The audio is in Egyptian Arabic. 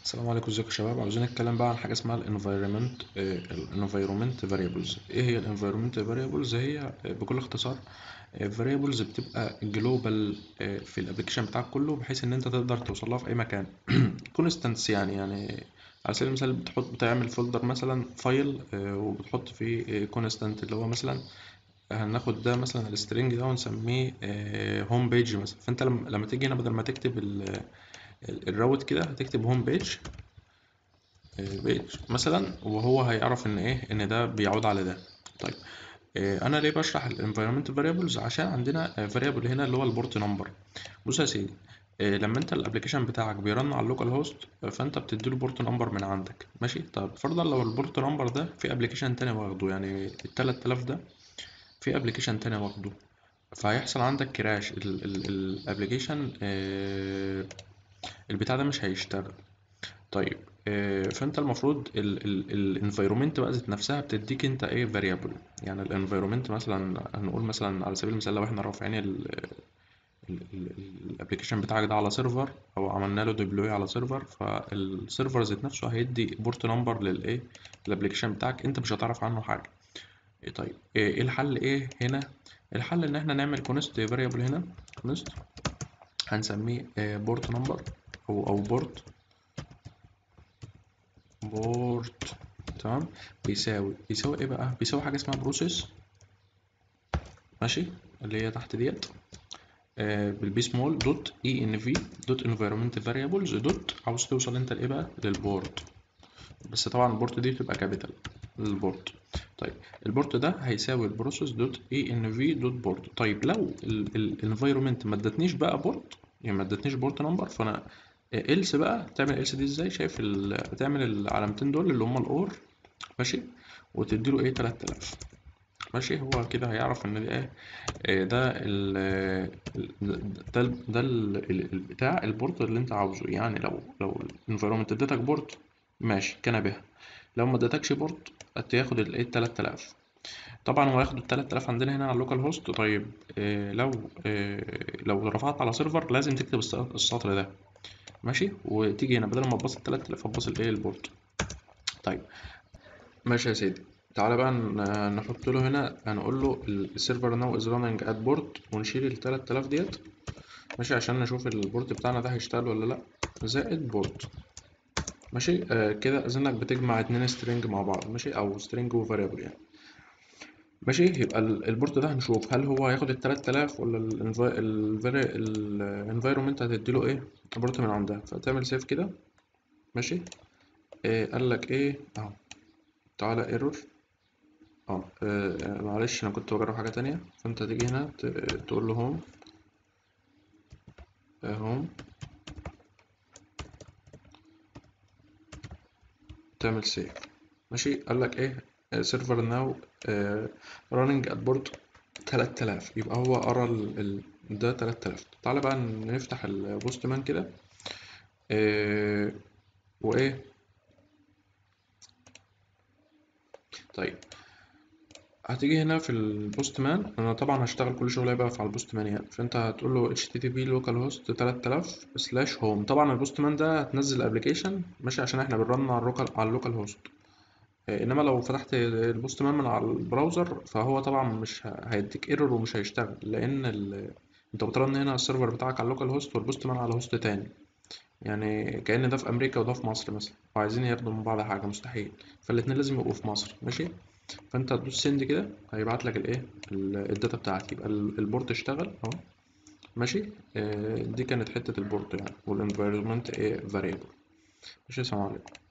السلام عليكم ازيكم يا شباب عاوزين نتكلم بقى عن حاجه اسمها الانفايرمنت الانفايرمنت فاريبلز ايه هي الانفايرمنت فاريبلز هي آه، بكل اختصار فاريبلز بتبقى جلوبال في الابلكيشن بتاعك كله بحيث ان انت تقدر توصل لها في اي مكان كونستانس يعني يعني على سبيل المثال بتحط بتعمل فولدر مثلا فايل آه، وبتحط فيه كونستانت اللي هو مثلا هناخد ده مثلا السترنج ده ونسميه هوم بيج مثلا فانت لما لما تيجي هنا بدل ما تكتب ال- ال- الراوت كده هتكتب هوم بيج بيج مثلا وهو هيعرف ان ايه ان ده بيعود على ده طيب آه، انا ليه بشرح الانفايرمنت فاريبلز عشان عندنا فاريبل هنا اللي هو البورت نمبر بص يا سيدي آه، لما انت الابلكيشن بتاعك بيرن على اللوكال هوست فانت بتديله بورت نمبر من عندك ماشي طب فرضا لو البورت نمبر ده في ابلكيشن تاني واخده يعني ال 3000 ده في ابلكيشن تاني واخده فهيحصل عندك كراش الابلكيشن البتاع ده مش هيشتغل طيب آه، فانت المفروض الانفايرومنت بقى ذات نفسها بتديك انت ايه فاريبل يعني الانفايرومنت مثلا هنقول مثلا على سبيل المثال لو احنا رافعين الابلكيشن بتاعك ده على سيرفر او عملنا له ديبلوي على سيرفر فالسيرفر ذات نفسه هيدي بورت نمبر للايه الابلكيشن بتاعك انت مش هتعرف عنه حاجه إيه طيب ايه إيه الحل ايه هنا الحل ان احنا نعمل كونست فاريبل هنا كونست هنسميه بورت نمبر او او بورت بورت تمام بيساوي بيساوي ايه بقى بيساوي حاجه اسمها بروسيس ماشي اللي هي تحت ديت آه بالبي سمول دوت اي ان في دوت انفيرومنت فاريبلز دوت عاوز توصل انت لايه بقى للبورت بس طبعا البورت دي بتبقى كابيتال البورت طيب البورت ده هيساوي البروسيس دوت اي ان في دوت بورت طيب لو الانفيرومنت ما ادتنيش بقى بورت يعني ما ادتنيش بورت نمبر فانا إلس بقى تعمل إلس دي ازاي شايف ال... بتعمل العلامتين دول اللي هما الأور ماشي وتديله ايه 3000 ماشي هو كده هيعرف ان ده ايه إيه ده ال ده ال ده ال ال- بتاع البورت اللي انت عاوزه يعني لو لو الانفيرومنت اديتك بورت ماشي كان بها لو ما اديتكش بورت هتاخد الايه 3000 طبعا هو هياخد ال 3000 عندنا هنا على اللوكال هوست طيب إيه لو إيه لو رفعت على سيرفر لازم تكتب الس- السطر ده ماشي وتيجي هنا بدل ما تبص ال 3000 هتبص الايه البورت طيب ماشي يا سيدي تعالى بقى ن- نحط له هنا هنقول له السيرفر ناو از راننج ات بورت ونشيل ال 3000 ديت ماشي عشان نشوف البورت بتاعنا ده هيشتغل ولا لا زائد بورت ماشي آه كده اذنك بتجمع اتنين سترينج مع بعض ماشي او سترينج وفاريبل يعني ماشي يبقى ال- البورت ده هنشوف هل هو هياخد ال 3000 ولا الانفايرومنت هتديله ايه بورت من عندها فتعمل سيف كده ماشي إيه قال لك ايه اهو تعالى ايرور اه آه، معلش انا كنت بجرب حاجة تانية فانت تيجي هنا ت- تقول له هوم هوم تعمل سيف ماشي قال لك ايه سيرفر ناو راننج ات بورد 3000 يبقى هو قرا ال... ال... ده 3000 تعالى بقى نفتح البوست مان كده آه، وايه طيب هتيجي هنا في البوست مان انا طبعا هشتغل كل شغل هيبقى في على البوست مان يعني فانت هتقول له http localhost 3000 سلاش هوم طبعا البوست مان ده هتنزل الابلكيشن ماشي عشان احنا بنرن على اللوكال على اللوكال هوست انما لو فتحت البوست مان من على البراوزر فهو طبعا مش ه- هيديك ايرور ومش هيشتغل لان ال... انت بترن هنا السيرفر بتاعك على اللوكال هوست والبوست مان على هوست تاني يعني كأن ده في امريكا وده في مصر مثلا وعايزين ياخدوا من بعض حاجه مستحيل فالاتنين لازم يبقوا في مصر ماشي فانت تدوس سند كده هيبعت لك الايه ال- الداتا بتاعتي يبقى ال- البورت اشتغل اهو ماشي آه، دي كانت حته البورت يعني والانفيرمنت ايه فاريبل ماشي السلام عليكم